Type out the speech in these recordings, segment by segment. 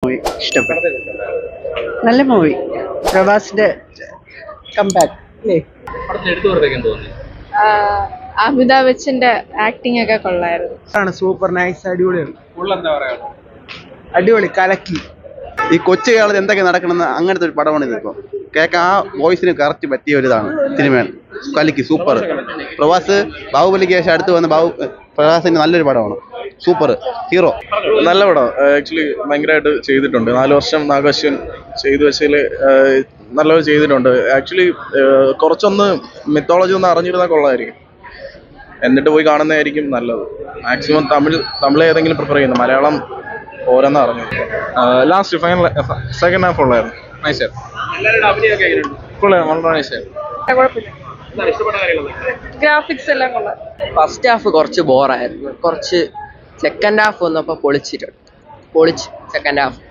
ഇഷ്ടപ്പെട്ടു നല്ല movie പ്രഭാസിന്റെ comeback അല്ലേ പടത്തിൽ എടുത്തു പറഞ്ഞേക്കാൻ തോന്നി അമിതാഭ് ബച്ചന്റെ ആക്ടിംഗ് ഒക്കെ കൊള്ളായിരുന്നു ആണ് സൂപ്പർ നൈസ് അടിപൊളിയാണ് ഫുൾ എന്താ പറയാ അടിപൊളി കലക്കി ഈ കൊച്ചു കേരളത്തിൽ എന്തൊക്കെ നടക്കണമെന്ന് അങ്ങനത്തെ ഒരു പടമാണ് ഇതിപ്പോൾ കേൾക്കാൻ ആ വോയിസിന് കറക്റ്റ് പറ്റിയ ഒരു ഇതാണ് സിനിമയാണ് കലിക്ക് സൂപ്പർ പ്രവാസ് ബാഹുബലിക്ക് ശേഷം അടുത്ത് വന്ന ബാഹു പ്രവാസിന്റെ നല്ലൊരു പടമാണ് സൂപ്പർ ഹീറോ നല്ല പടം ആക്ച്വലി ഭയങ്കരമായിട്ട് ചെയ്തിട്ടുണ്ട് നാല് വർഷം നാഗശ്വൻ ചെയ്തു വെച്ചതിൽ നല്ലത് ചെയ്തിട്ടുണ്ട് ആക്ച്വലി കുറച്ചൊന്ന് മിത്തോളജി ഒന്ന് അറിഞ്ഞിരുന്നാൽ കൊള്ളായിരിക്കും എന്നിട്ട് പോയി കാണുന്നതായിരിക്കും നല്ലത് മാക്സിമം തമിഴ് തമിഴ് ഏതെങ്കിലും പ്രിഫർ ചെയ്യുന്നു മലയാളം ഓരോന്ന് അറിഞ്ഞു ലാസ്റ്റ് ഫൈനൽ സെക്കൻഡ് ഹാഫ് ഉള്ളായിരുന്നു നൈസ് എല്ലാവരുടെ അഭിനയമൊക്കെ എങ്ങനെയുണ്ട് കൊള്ളായിരുന്നു വളരെ നൈസ് എന്താണ് ഇഷ്ടപ്പെട്ട കാര്യങ്ങൾ ഗ്രാഫിക്സ് എല്ലാം കൊള്ളാം ഫസ്റ്റ് ഹാഫ് കുറച്ച് ബോറായിരുന്നു കുറച്ച് സെക്കൻഡ് ഹാഫ് വന്നപ്പോൾ പൊളിച്ചിട്ടുണ്ട് പൊളിച്ച് സെക്കൻഡ് ഹാഫ്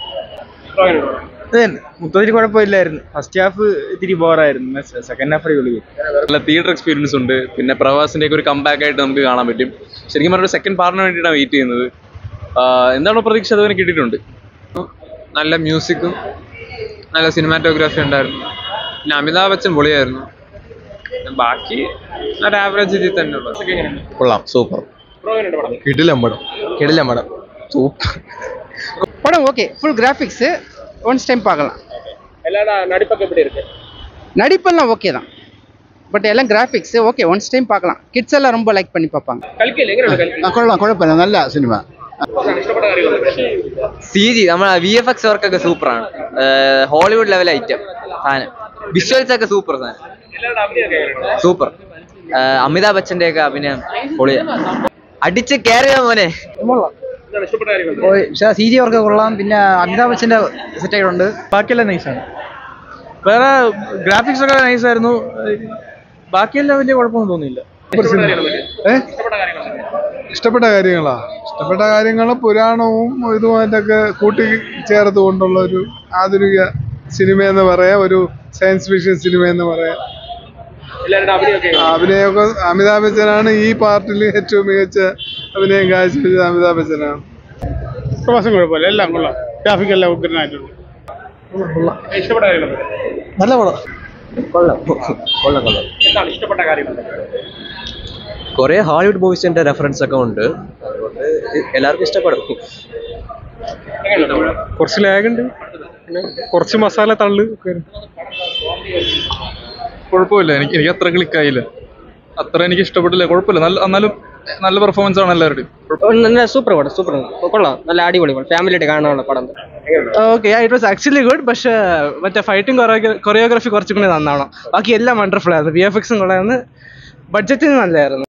മൊത്തത്തിൽ കുഴപ്പമില്ലായിരുന്നു ഫസ്റ്റ് ഹാഫ് ഇത്തിരി ബോറായിരുന്നു സെക്കൻഡ് ഹാഫ് അടിപൊളി നല്ല തിയേറ്റർ എക്സ്പീരിയൻസ് ഉണ്ട് പിന്നെ പ്രവാസിന്റെ ഒക്കെ ഒരു കംബാക്ക് ആയിട്ട് നമുക്ക് കാണാൻ പറ്റും ശരിക്കും പറഞ്ഞ സെക്കൻഡ് പാർട്ടിന് വേണ്ടിയിട്ടാണ് വെയിറ്റ് ചെയ്യുന്നത് ആഹ് എന്താണോ പ്രതീക്ഷ അതുവരെ കിട്ടിയിട്ടുണ്ട് നല്ല മ്യൂസിക്കും നല്ല സിനിമാറ്റോഗ്രാഫി ഉണ്ടായിരുന്നു പിന്നെ അമിതാഭ് ബച്ചൻ പൊളിയായിരുന്നു പിന്നെ ബാക്കി ഒരു ആവറേജ് ഇതിൽ തന്നെ ഉള്ളത് കൊള്ളാം സൂപ്പർ കിടിലം പടം കിടിലം പടം സൂപ്പർ படம் okay full graphics once time பார்க்கலாம் എല്ലാവരുടെ നടിപ്പൊക്കെ எப்படி இருக்கு நடிப்பெல்லாம் ஓகே தான் பட் எல்லாம் கிராஃபிக்ஸு ஓகே ஒன்ஸ் டைம் பார்க்கலாம் கிட்ஸ் எல்லாம் ரொம்ப லைக் பண்ணி பார்ப்பாங்க കളിക്കല്ലേ എങ്ങനെയുണ്ട് കളിക്കൽ കൊള്ളാം കുഴപ്പമില്ല നല്ല സിനിമ ഇഷ്ടപ്പെട്ട കാര്യങ്ങൾ സി ജി നമ്മളെ വി എഫ് എക്സ് വർക്കൊക്കെ സൂപ്പറാണ് ഹോളിവുഡ് ലെവൽ ഐറ്റം സാധനം വിഷ്വൽസ് ഒക്കെ സൂപ്പർ സാധനം എല്ലാവരുടെ അഭിനയമൊക്കെ എങ്ങനെയുണ്ട് സൂപ്പർ അമിതാഭ് ബച്ചന്റെ ഒക്കെ അഭിനയം പൊളിയാ അടിച്ച് കയറിയ മോനെ എന്താണ് ഇഷ്ടപ്പെട്ട കാര്യങ്ങൾ സി ജി അവർക്ക് കൊള്ളാം പിന്നെ അമിതാഭ് ബച്ചൻ്റെ സെറ്റ് ആയിട്ടുണ്ട് ബാക്കിയെല്ലാം നൈസാണ് വേറെ ഗ്രാഫിക്സ് ഒക്കെ നൈസ് ആയിരുന്നു ബാക്കിയെല്ലാം വലിയ കുഴപ്പമൊന്നും തോന്നിയില്ല ഇഷ്ടപ്പെട്ട കാര്യങ്ങൾ ഇഷ്ടപ്പെട്ട കാര്യങ്ങളാ ഇഷ്ടപ്പെട്ട കാര്യങ്ങൾ പുരാണവും ഇതുമായിട്ടൊക്കെ കൂട്ടി ചേർത്ത് കൊണ്ടുള്ള ഒരു ആധുനിക സിനിമ എന്ന് പറയാം ഒരു സയൻസ് ഫിക്ഷൻ സിനിമ എന്ന് പറയാം എല്ലാവരുടെ അഭിനയമൊക്കെ ആ, അഭിനയമൊക്കെ അമിതാഭ് ബച്ചനാണ് ഈ പാർട്ടിൽ ഏറ്റവും മികച്ച അഭിനയം കാഴ്ചവെച്ചത് അമിതാഭ് ബച്ചനാണ് പ്രവാസം കുഴപ്പമില്ല എല്ലാം കൊള്ളാം ട്രാഫിക് എല്ലാം ഉഗ്രനായിട്ടുണ്ട് ഇഷ്ടപ്പെട്ട കാര്യങ്ങൾ നല്ല പടം എന്താണ് ഇഷ്ടപ്പെട്ട കാര്യങ്ങൾ കുറെ ഹോളിവുഡ് മൂവീസിന്റെ റെഫറൻസ് ഒക്കെ ഉണ്ട് അതുകൊണ്ട് എല്ലാവർക്കും ഇഷ്ടപ്പെടും എങ്ങനെയുണ്ട് കുറച്ച് ലാഗ് ഉണ്ട് പിന്നെ കുറച്ച് മസാല തള്ളു കുഴപ്പമില്ല എനിക്ക് എനിക്ക് അത്ര ക്ലിക്കായില്ല അത്ര എനിക്ക് ഇഷ്ടപ്പെട്ടില്ല കുഴപ്പമില്ല നല്ല എന്നാലും നല്ല പെർഫോമൻസ് ആണ് എല്ലാവരുടെയും നല്ല സൂപ്പർ പടം സൂപ്പർ കൊള്ളാം നല്ല അടിപൊളി പടം ഫാമിലിയായിട്ട് കാണാനുള്ള പടം okay it was actually good പക്ഷേ മറ്റേ ഫൈറ്റിംഗ് കൊറിയോഗ്രാഫി കുറച്ചും കൂടി നന്നാവണം ബാക്കി എല്ലാം വണ്ടർഫുൾ ആയിരുന്നു വി എഫ് എക്സും കൊള്ളായിരുന്നു ബഡ്ജറ്റിന് നല്ലതായിരുന്നു